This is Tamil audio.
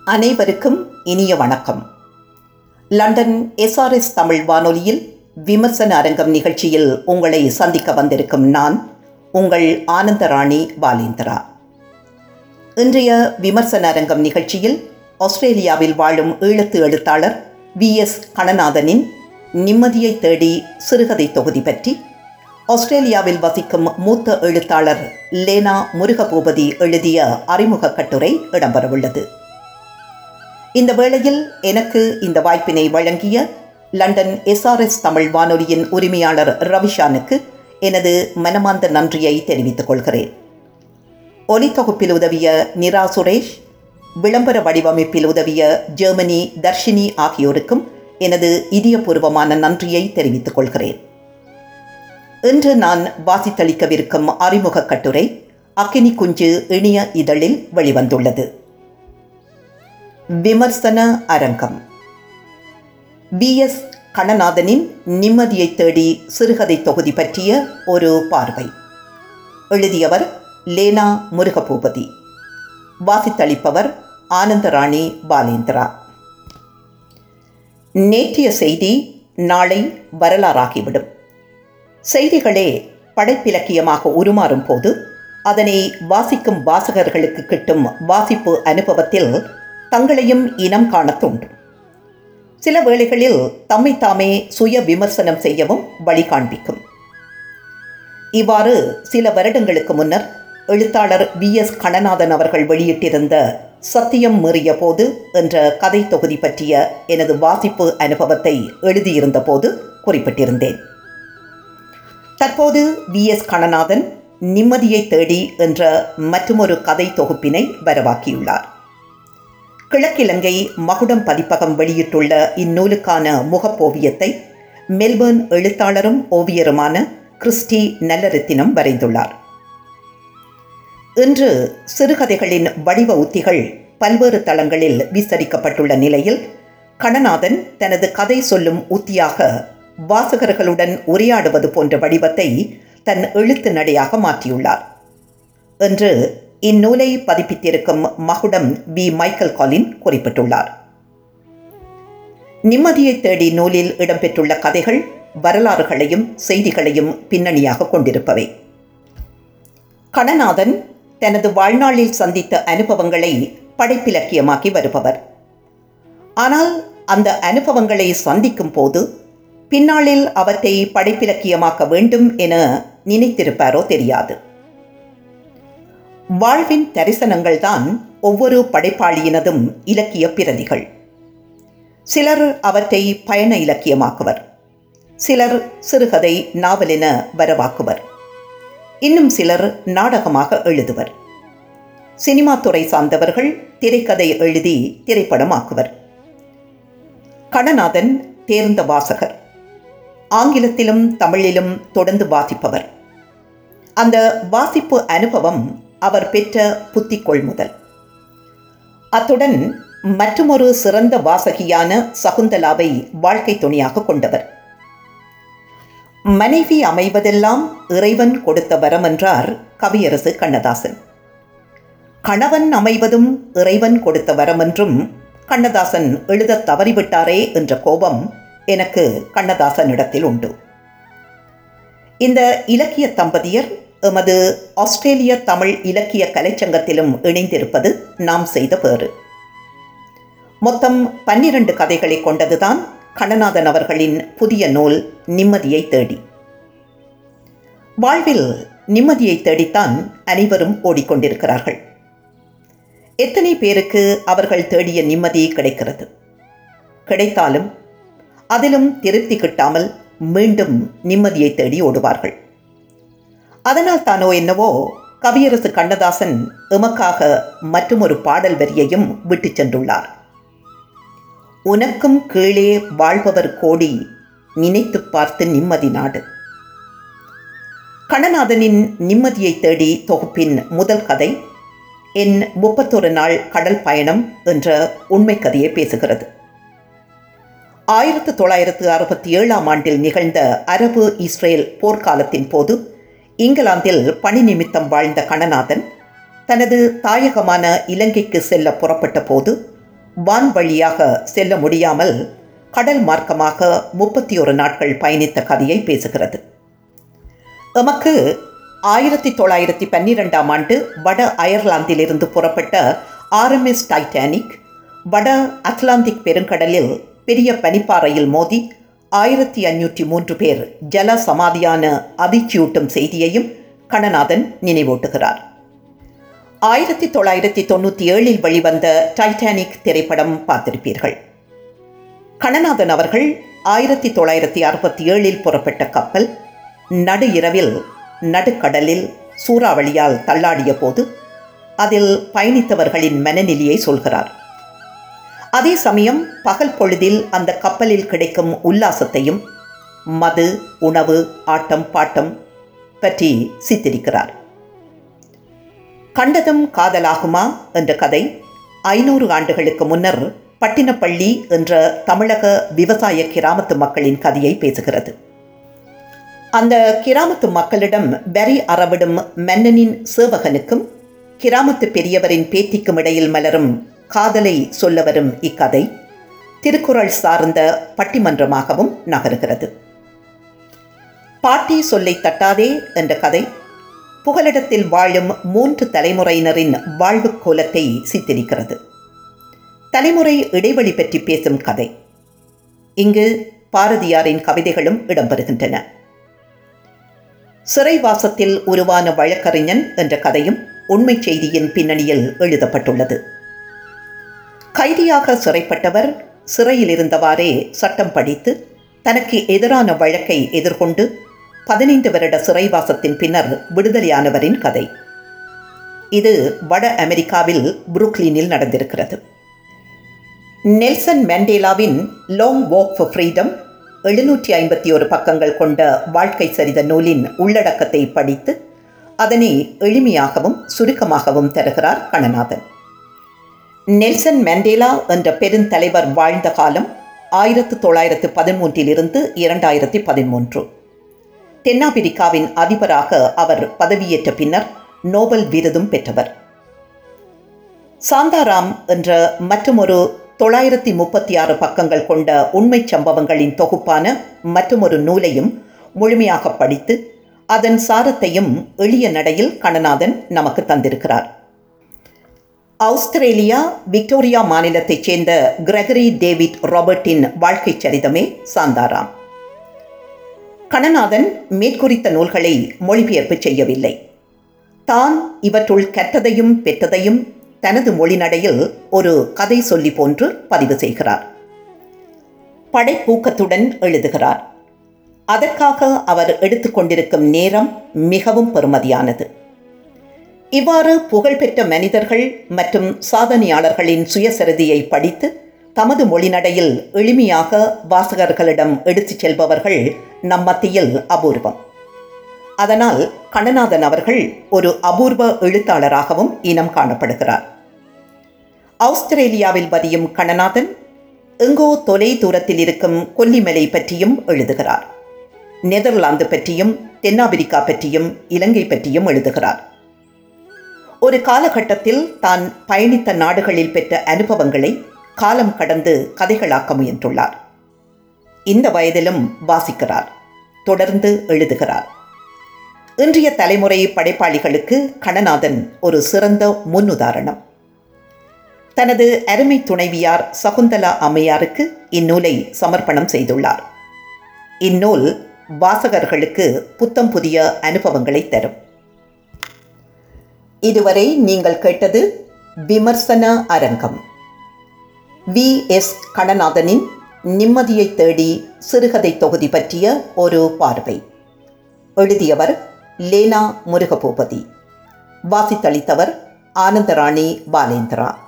அனைவருக்கும் இனிய வணக்கம் லண்டன் எஸ்ஆர்எஸ் தமிழ் வானொலியில் விமர்சன அரங்கம் நிகழ்ச்சியில் உங்களை சந்திக்க வந்திருக்கும் நான் உங்கள் ஆனந்தராணி பாலேந்திரா இன்றைய விமர்சன அரங்கம் நிகழ்ச்சியில் ஆஸ்திரேலியாவில் வாழும் ஈழத்து எழுத்தாளர் வி எஸ் கணநாதனின் நிம்மதியை தேடி சிறுகதை தொகுதி பற்றி ஆஸ்திரேலியாவில் வசிக்கும் மூத்த எழுத்தாளர் லேனா முருகபூபதி எழுதிய அறிமுக கட்டுரை இடம்பெறவுள்ளது இந்த வேளையில் எனக்கு இந்த வாய்ப்பினை வழங்கிய லண்டன் எஸ்ஆர்எஸ் தமிழ் வானொலியின் உரிமையாளர் ரவிஷானுக்கு எனது மனமார்ந்த நன்றியை தெரிவித்துக் கொள்கிறேன் ஒலித்தொகுப்பில் உதவிய நிரா சுரேஷ் விளம்பர வடிவமைப்பில் உதவிய ஜெர்மனி தர்ஷினி ஆகியோருக்கும் எனது இதயபூர்வமான நன்றியை தெரிவித்துக் கொள்கிறேன் இன்று நான் வாசித்தளிக்கவிருக்கும் அறிமுக கட்டுரை அக்கினி குஞ்சு இணைய இதழில் வெளிவந்துள்ளது விமர்சன அரங்கம் பி எஸ் கணநாதனின் நிம்மதியை தேடி சிறுகதை தொகுதி பற்றிய ஒரு பார்வை எழுதியவர் லேனா முருகபூபதி வாசித்தளிப்பவர் ஆனந்தராணி பாலேந்திரா நேற்றைய செய்தி நாளை வரலாறாகிவிடும் செய்திகளே படைப்பிலக்கியமாக உருமாறும் போது அதனை வாசிக்கும் வாசகர்களுக்கு கிட்டும் வாசிப்பு அனுபவத்தில் தங்களையும் இனம் காண தோன்றும் சில வேளைகளில் தம்மை தாமே சுய விமர்சனம் செய்யவும் வழி காண்பிக்கும் இவ்வாறு சில வருடங்களுக்கு முன்னர் எழுத்தாளர் வி எஸ் கணநாதன் அவர்கள் வெளியிட்டிருந்த சத்தியம் மீறிய போது என்ற கதை தொகுதி பற்றிய எனது வாசிப்பு அனுபவத்தை எழுதியிருந்த போது குறிப்பிட்டிருந்தேன் தற்போது வி எஸ் கணநாதன் நிம்மதியை தேடி என்ற மற்றொரு கதை தொகுப்பினை வரவாக்கியுள்ளார் கிழக்கிழங்கை மகுடம் பதிப்பகம் வெளியிட்டுள்ள இந்நூலுக்கான முகப்போவியத்தை மெல்பர்ன் எழுத்தாளரும் ஓவியருமான கிறிஸ்டி நல்லரத்தினம் வரைந்துள்ளார் இன்று சிறுகதைகளின் வடிவ உத்திகள் பல்வேறு தளங்களில் விஸ்தரிக்கப்பட்டுள்ள நிலையில் கணநாதன் தனது கதை சொல்லும் உத்தியாக வாசகர்களுடன் உரையாடுவது போன்ற வடிவத்தை தன் எழுத்து நடையாக மாற்றியுள்ளார் என்று இந்நூலை பதிப்பித்திருக்கும் மகுடம் வி மைக்கேல் காலின் குறிப்பிட்டுள்ளார் நிம்மதியை தேடி நூலில் இடம்பெற்றுள்ள கதைகள் வரலாறுகளையும் செய்திகளையும் பின்னணியாக கொண்டிருப்பவை கணநாதன் தனது வாழ்நாளில் சந்தித்த அனுபவங்களை படைப்பிலக்கியமாக்கி வருபவர் ஆனால் அந்த அனுபவங்களை சந்திக்கும் போது பின்னாளில் அவற்றை படைப்பிலக்கியமாக்க வேண்டும் என நினைத்திருப்பாரோ தெரியாது வாழ்வின் தரிசனங்கள்தான் ஒவ்வொரு படைப்பாளியினதும் இலக்கிய பிரதிகள் சிலர் அவற்றை பயண இலக்கியமாக்குவர் சிலர் சிறுகதை நாவலென வரவாக்குவர் இன்னும் சிலர் நாடகமாக எழுதுவர் சினிமா துறை சார்ந்தவர்கள் திரைக்கதை எழுதி திரைப்படமாக்குவர் கணநாதன் தேர்ந்த வாசகர் ஆங்கிலத்திலும் தமிழிலும் தொடர்ந்து வாசிப்பவர் அந்த வாசிப்பு அனுபவம் அவர் பெற்ற புத்தி கொள்முதல் அத்துடன் மற்றுமொரு சிறந்த வாசகியான சகுந்தலாவை வாழ்க்கை துணையாக கொண்டவர் மனைவி அமைவதெல்லாம் இறைவன் கொடுத்த வரம் என்றார் கவியரசு கண்ணதாசன் கணவன் அமைவதும் இறைவன் கொடுத்த வரம் என்றும் கண்ணதாசன் எழுத தவறிவிட்டாரே என்ற கோபம் எனக்கு கண்ணதாசனிடத்தில் உண்டு இந்த இலக்கிய தம்பதியர் எமது ஆஸ்திரேலிய தமிழ் இலக்கிய கலைச்சங்கத்திலும் இணைந்திருப்பது நாம் செய்த பேறு மொத்தம் பன்னிரண்டு கதைகளை கொண்டதுதான் கணநாதன் அவர்களின் புதிய நூல் நிம்மதியை தேடி வாழ்வில் நிம்மதியை தேடித்தான் அனைவரும் ஓடிக்கொண்டிருக்கிறார்கள் எத்தனை பேருக்கு அவர்கள் தேடிய நிம்மதி கிடைக்கிறது கிடைத்தாலும் அதிலும் திருப்தி கிட்டாமல் மீண்டும் நிம்மதியை தேடி ஓடுவார்கள் அதனால் தானோ என்னவோ கவியரசு கண்ணதாசன் எமக்காக மற்றொரு பாடல் வரியையும் விட்டு சென்றுள்ளார் உனக்கும் கீழே வாழ்பவர் கோடி நினைத்து பார்த்து நிம்மதி நாடு கணநாதனின் நிம்மதியை தேடி தொகுப்பின் முதல் கதை என் முப்பத்தொரு நாள் கடல் பயணம் என்ற உண்மை கதையை பேசுகிறது ஆயிரத்து தொள்ளாயிரத்து அறுபத்தி ஏழாம் ஆண்டில் நிகழ்ந்த அரபு இஸ்ரேல் போர்க்காலத்தின் போது இங்கிலாந்தில் பணி நிமித்தம் வாழ்ந்த கணநாதன் தனது தாயகமான இலங்கைக்கு செல்ல புறப்பட்ட போது வான் வழியாக செல்ல முடியாமல் கடல் மார்க்கமாக முப்பத்தி ஒரு நாட்கள் பயணித்த கதையை பேசுகிறது எமக்கு ஆயிரத்தி தொள்ளாயிரத்தி பன்னிரெண்டாம் ஆண்டு வட அயர்லாந்திலிருந்து புறப்பட்ட ஆர்எம்எஸ் டைட்டானிக் வட அட்லாந்திக் பெருங்கடலில் பெரிய பனிப்பாறையில் மோதி ஆயிரத்தி அஞ்சூற்றி மூன்று பேர் ஜல சமாதியான அதிர்ச்சியூட்டும் செய்தியையும் கணநாதன் நினைவூட்டுகிறார் ஆயிரத்தி தொள்ளாயிரத்தி தொண்ணூற்றி ஏழில் வெளிவந்த டைட்டானிக் திரைப்படம் பார்த்திருப்பீர்கள் கணநாதன் அவர்கள் ஆயிரத்தி தொள்ளாயிரத்தி அறுபத்தி ஏழில் புறப்பட்ட கப்பல் நடு இரவில் நடுக்கடலில் சூறாவளியால் தள்ளாடிய போது அதில் பயணித்தவர்களின் மனநிலையை சொல்கிறார் அதே சமயம் பகல் பொழுதில் அந்த கப்பலில் கிடைக்கும் உல்லாசத்தையும் மது உணவு ஆட்டம் பாட்டம் பற்றி சித்தரிக்கிறார் கண்டதும் காதலாகுமா என்ற கதை ஐநூறு ஆண்டுகளுக்கு முன்னர் பட்டினப்பள்ளி என்ற தமிழக விவசாய கிராமத்து மக்களின் கதையை பேசுகிறது அந்த கிராமத்து மக்களிடம் வரி அறவிடும் மன்னனின் சேவகனுக்கும் கிராமத்து பெரியவரின் பேத்திக்கும் இடையில் மலரும் காதலை சொல்ல வரும் இக்கதை திருக்குறள் சார்ந்த பட்டிமன்றமாகவும் நகருகிறது பாட்டி சொல்லை தட்டாதே என்ற கதை புகலிடத்தில் வாழும் மூன்று தலைமுறையினரின் வாழ்வு கோலத்தை சித்தரிக்கிறது தலைமுறை இடைவெளி பற்றி பேசும் கதை இங்கு பாரதியாரின் கவிதைகளும் இடம்பெறுகின்றன சிறைவாசத்தில் உருவான வழக்கறிஞன் என்ற கதையும் உண்மை செய்தியின் பின்னணியில் எழுதப்பட்டுள்ளது கைதியாக சிறைப்பட்டவர் சிறையில் இருந்தவாறே சட்டம் படித்து தனக்கு எதிரான வழக்கை எதிர்கொண்டு பதினைந்து வருட சிறைவாசத்தின் பின்னர் விடுதலையானவரின் கதை இது வட அமெரிக்காவில் புருக்லினில் நடந்திருக்கிறது நெல்சன் மேண்டேலாவின் லாங் வாக் ஃபார் ஃப்ரீடம் எழுநூற்றி ஐம்பத்தி ஒரு பக்கங்கள் கொண்ட வாழ்க்கை சரித நூலின் உள்ளடக்கத்தை படித்து அதனை எளிமையாகவும் சுருக்கமாகவும் தருகிறார் கணநாதன் நெல்சன் மேண்டேலா என்ற பெருந்தலைவர் வாழ்ந்த காலம் ஆயிரத்து தொள்ளாயிரத்து பதிமூன்றிலிருந்து இரண்டாயிரத்தி பதிமூன்று தென்னாப்பிரிக்காவின் அதிபராக அவர் பதவியேற்ற பின்னர் நோபல் விருதும் பெற்றவர் சாந்தாராம் என்ற மற்றொரு தொள்ளாயிரத்தி முப்பத்தி ஆறு பக்கங்கள் கொண்ட உண்மை சம்பவங்களின் தொகுப்பான மற்றொரு நூலையும் முழுமையாக படித்து அதன் சாரத்தையும் எளிய நடையில் கணநாதன் நமக்கு தந்திருக்கிறார் ஆஸ்திரேலியா விக்டோரியா மாநிலத்தைச் சேர்ந்த கிரகரி டேவிட் ராபர்ட்டின் வாழ்க்கை சரிதமே சாந்தாராம் கணநாதன் மேற்குறித்த நூல்களை மொழிபெயர்ப்பு செய்யவில்லை தான் இவற்றுள் கற்றதையும் பெற்றதையும் தனது மொழிநடையில் ஒரு கதை சொல்லி போன்று பதிவு செய்கிறார் படைப்பூக்கத்துடன் எழுதுகிறார் அதற்காக அவர் எடுத்துக்கொண்டிருக்கும் நேரம் மிகவும் பெறுமதியானது இவ்வாறு புகழ்பெற்ற மனிதர்கள் மற்றும் சாதனையாளர்களின் சுயசரிதியை படித்து தமது மொழிநடையில் எளிமையாக வாசகர்களிடம் எடுத்துச் செல்பவர்கள் நம் மத்தியில் அபூர்வம் அதனால் கண்ணநாதன் அவர்கள் ஒரு அபூர்வ எழுத்தாளராகவும் இனம் காணப்படுகிறார் ஆஸ்திரேலியாவில் பதியும் கண்ணநாதன் எங்கோ தொலை தூரத்தில் இருக்கும் கொல்லிமலை பற்றியும் எழுதுகிறார் நெதர்லாந்து பற்றியும் தென்னாப்பிரிக்கா பற்றியும் இலங்கை பற்றியும் எழுதுகிறார் ஒரு காலகட்டத்தில் தான் பயணித்த நாடுகளில் பெற்ற அனுபவங்களை காலம் கடந்து கதைகளாக்க முயன்றுள்ளார் இந்த வயதிலும் வாசிக்கிறார் தொடர்ந்து எழுதுகிறார் இன்றைய தலைமுறை படைப்பாளிகளுக்கு கணநாதன் ஒரு சிறந்த முன்னுதாரணம் தனது அருமை துணைவியார் சகுந்தலா அம்மையாருக்கு இந்நூலை சமர்ப்பணம் செய்துள்ளார் இந்நூல் வாசகர்களுக்கு புத்தம் புதிய அனுபவங்களை தரும் இதுவரை நீங்கள் கேட்டது விமர்சன அரங்கம் வி எஸ் கணநாதனின் நிம்மதியை தேடி சிறுகதை தொகுதி பற்றிய ஒரு பார்வை எழுதியவர் லேனா முருகபூபதி வாசித்தளித்தவர் ஆனந்தராணி பாலேந்திரா